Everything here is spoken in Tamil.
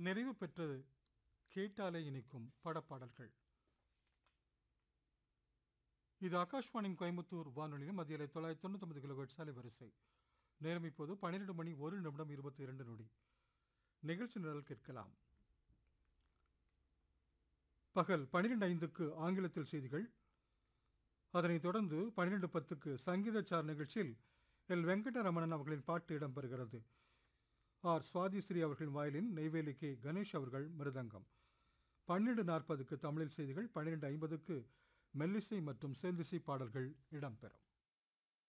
நிறைவு பெற்றது கேட்டாலே இனிக்கும் படப்பாடல்கள் இது ஆகாஷ்வாணியின் கோயம்புத்தூர் வானொலியில் மத்தியில தொள்ளாயிரத்தி தொண்ணூத்தொன்பது கிலோஹெட்ஸ் அலைவரிசை நேரம் இப்போது பன்னிரெண்டு மணி ஒரு நிமிடம் இருபத்தி இரண்டு நொடி நிகழ்ச்சி நிரல் கேட்கலாம் பகல் பன்னிரெண்டு ஐந்துக்கு ஆங்கிலத்தில் செய்திகள் அதனைத் தொடர்ந்து பன்னிரெண்டு பத்துக்கு சங்கீத சார் நிகழ்ச்சியில் எல் வெங்கடரமணன் அவர்களின் பாட்டு இடம்பெறுகிறது ஆர் சுவாதிஸ்ரீ அவர்களின் வாயிலின் நெய்வேலி கே கணேஷ் அவர்கள் மிருதங்கம் பன்னிரண்டு நாற்பதுக்கு தமிழில் செய்திகள் பன்னிரெண்டு ஐம்பதுக்கு மெல்லிசை மற்றும் சேந்திசை பாடல்கள் இடம்பெறும்